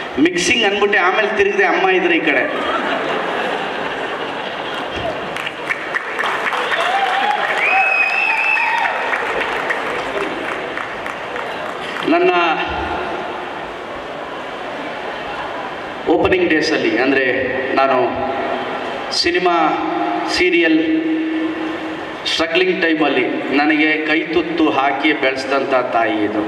mixing ಅಂದ್ಬಿಟ್ಟು ಆಮೇಲೆ ತಿರುಗಿದೆ ಅಮ್ಮ ಇದ್ರೆ ಈ ಕಡೆ ನನ್ನ ಓಪನಿಂಗ್ ಡೇಸಲ್ಲಿ ಅಂದರೆ ನಾನು ಸಿನಿಮಾ ಸೀರಿಯಲ್ ಸ್ಟ್ರಗ್ಲಿಂಗ್ ಟೈಮಲ್ಲಿ ನನಗೆ ಕೈ ತುತ್ತು ಹಾಕಿ ಬೆಳೆಸಿದಂಥ ತಾಯಿ ಇದು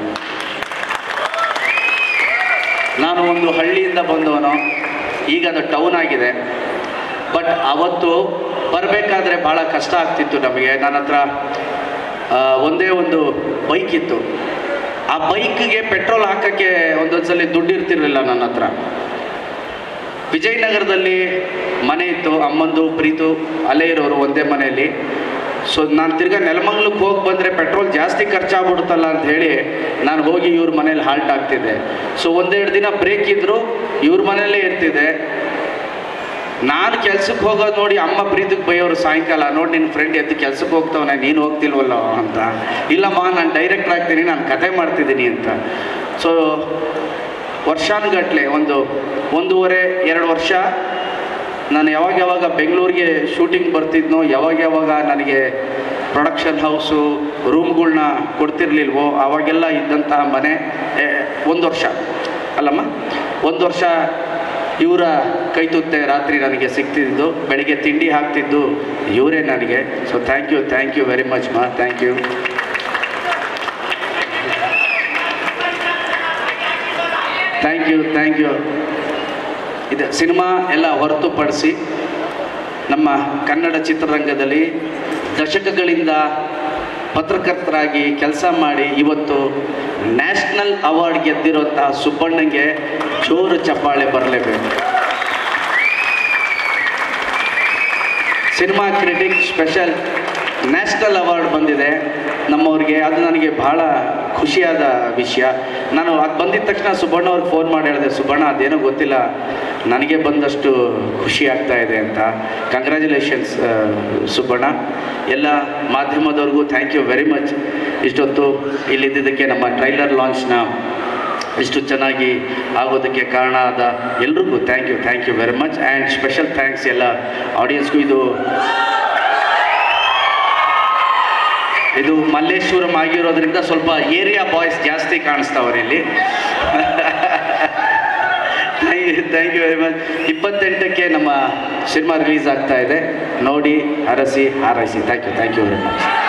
ನಾನು ಒಂದು ಹಳ್ಳಿಯಿಂದ ಬಂದವನು ಈಗ ಅದು ಟೌನ್ ಆಗಿದೆ ಬಟ್ ಅವತ್ತು ಬರಬೇಕಾದ್ರೆ ಭಾಳ ಕಷ್ಟ ಆಗ್ತಿತ್ತು ನಮಗೆ ನನ್ನ ಹತ್ರ ಆ, ಒಂದೇ ಒಂದು ಬೈಕ್ ಇತ್ತು ಆ ಬೈಕ್ಗೆ ಪೆಟ್ರೋಲ್ ಹಾಕೋಕ್ಕೆ ಒಂದೊಂದ್ಸಲಿ ದುಡ್ಡು ಇರ್ತಿರ್ಲಿಲ್ಲ ನನ್ನ ಹತ್ರ ವಿಜಯನಗರದಲ್ಲಿ ಮನೆ ಇತ್ತು ಅಮ್ಮಂದು ಪ್ರೀತು ಅಲ್ಲೇ ಇರೋರು ಒಂದೇ ಮನೆಯಲ್ಲಿ ಸೊ ನಾನು ತಿರ್ಗಾ ನೆಲಮಂಗ್ಲಕ್ಕೆ ಹೋಗಿ ಬಂದರೆ ಪೆಟ್ರೋಲ್ ಜಾಸ್ತಿ ಖರ್ಚಾಗ್ಬಿಡುತ್ತಲ್ಲ ಅಂತ ಹೇಳಿ ನಾನು ಹೋಗಿ ಇವ್ರ ಮನೇಲಿ ಹಾಲ್ಟ್ ಆಗ್ತಿದ್ದೆ ಸೊ ಒಂದೆರಡು ದಿನ ಬ್ರೇಕ್ ಇದ್ದರು ಇವ್ರ ಮನೆಯಲ್ಲೇ ಇರ್ತಿದ್ದೆ ನಾನು ಕೆಲ್ಸಕ್ಕೆ ಹೋಗೋದು ನೋಡಿ ಅಮ್ಮ ಪ್ರೀತಿಗೆ ಬೈಯೋರು ಸಾಯಂಕಾಲ ನೋಡಿ ನಿನ್ನ ಫ್ರೆಂಡ್ ಎದ್ದು ಕೆಲ್ಸಕ್ಕೆ ಹೋಗ್ತಾವನೆ ನೀನು ಹೋಗ್ತಿಲ್ವಲ್ಲ ಅಂತ ಇಲ್ಲಮ್ಮ ನಾನು ಡೈರೆಕ್ಟರ್ ಆಗ್ತೀನಿ ನಾನು ಕತೆ ಮಾಡ್ತಿದ್ದೀನಿ ಅಂತ ಸೊ ವರ್ಷಾನುಗಟ್ಲೆ ಒಂದು ಒಂದೂವರೆ ಎರಡು ವರ್ಷ ನಾನು ಯಾವಾಗ ಯಾವಾಗ ಬೆಂಗಳೂರಿಗೆ ಶೂಟಿಂಗ್ ಬರ್ತಿದ್ನೋ ಯಾವಾಗ ಯಾವಾಗ ನನಗೆ ಪ್ರೊಡಕ್ಷನ್ ಹೌಸು ರೂಮ್ಗಳ್ನ ಕೊಡ್ತಿರ್ಲಿಲ್ವೋ ಆವಾಗೆಲ್ಲ ಇದ್ದಂತಹ ಮನೆ ಏ, ಒಂದು ವರ್ಷ ಅಲ್ಲಮ್ಮ ಒಂದು ವರ್ಷ ಇವರ ಕೈ ತುತ್ತೆ ರಾತ್ರಿ ನನಗೆ ಸಿಗ್ತಿದ್ದು ಬೆಳಿಗ್ಗೆ ತಿಂಡಿ ಹಾಕ್ತಿದ್ದು ಇವರೇ ನನಗೆ so thank you thank you very much ಮಾ thank you thank you thank you ಇದು ಸಿನಿಮಾ ಎಲ್ಲ ಹೊರತುಪಡಿಸಿ ನಮ್ಮ ಕನ್ನಡ ಚಿತ್ರರಂಗದಲ್ಲಿ ದಶಕಗಳಿಂದ ಪತ್ರಕರ್ತರಾಗಿ ಕೆಲಸ ಮಾಡಿ ಇವತ್ತು ನ್ಯಾಷನಲ್ ಅವಾರ್ಡ್ ಗೆದ್ದಿರುವಂತಹ ಸುಬ್ಬಣ್ಣಂಗೆ ಜೋರು ಚಪ್ಪಾಳೆ ಬರಲೇಬೇಕು cinema critic special national award ಬಂದಿದೆ ನಮ್ಮವ್ರಿಗೆ ಅದು ನನಗೆ ಬಹಳ ಖುಷಿಯಾದ ವಿಷಯ ನಾನು ಅದು ಬಂದಿದ ತಕ್ಷಣ ಸುಬ್ಬಣ್ಣ ಅವ್ರಿಗೆ ಫೋನ್ ಮಾಡಿ ಹೇಳಿದೆ ಸುಬ್ಬಣ್ಣ ಅದೇನೋ ಗೊತ್ತಿಲ್ಲ ನನಗೆ ಬಂದಷ್ಟು ಖುಷಿ ಆಗ್ತಾ ಇದೆ ಅಂತ ಕಂಗ್ರ್ಯಾಚುಲೇಷನ್ಸ್ ಸುಬ್ಬಣ್ಣ ಎಲ್ಲ ಮಾಧ್ಯಮದವ್ರಿಗೂ ಥ್ಯಾಂಕ್ ಯು ವೆರಿ ಮಚ್ ಇಷ್ಟೊತ್ತು ಇಲ್ಲಿದ್ದಕ್ಕೆ ನಮ್ಮ ಟ್ರೈಲರ್ ಲಾಂಚ್ನ ಇಷ್ಟು ಚೆನ್ನಾಗಿ ಆಗೋದಕ್ಕೆ ಕಾರಣ ಆದ ಎಲ್ರಿಗೂ thank you thank you very much and special thanks ಎಲ್ಲ ಆಡಿಯನ್ಸ್ಗೂ ಇದು ಇದು ಮಲ್ಲೇಶ್ವರಂ ಆಗಿರೋದ್ರಿಂದ ಸ್ವಲ್ಪ ಏರಿಯಾ ಬಾಯ್ಸ್ ಜಾಸ್ತಿ ಕಾಣಿಸ್ತಾವ್ರೆ ಇಲ್ಲಿ thank you thank you very much ಇಪ್ಪತ್ತೆಂಟಕ್ಕೆ ನಮ್ಮ ಸಿನಿಮಾ ರಿಲೀಸ್ ಆಗ್ತಾ ಇದೆ ನೋಡಿ ಹರಸಿ ಹಾರೈಸಿ thank you thank you very much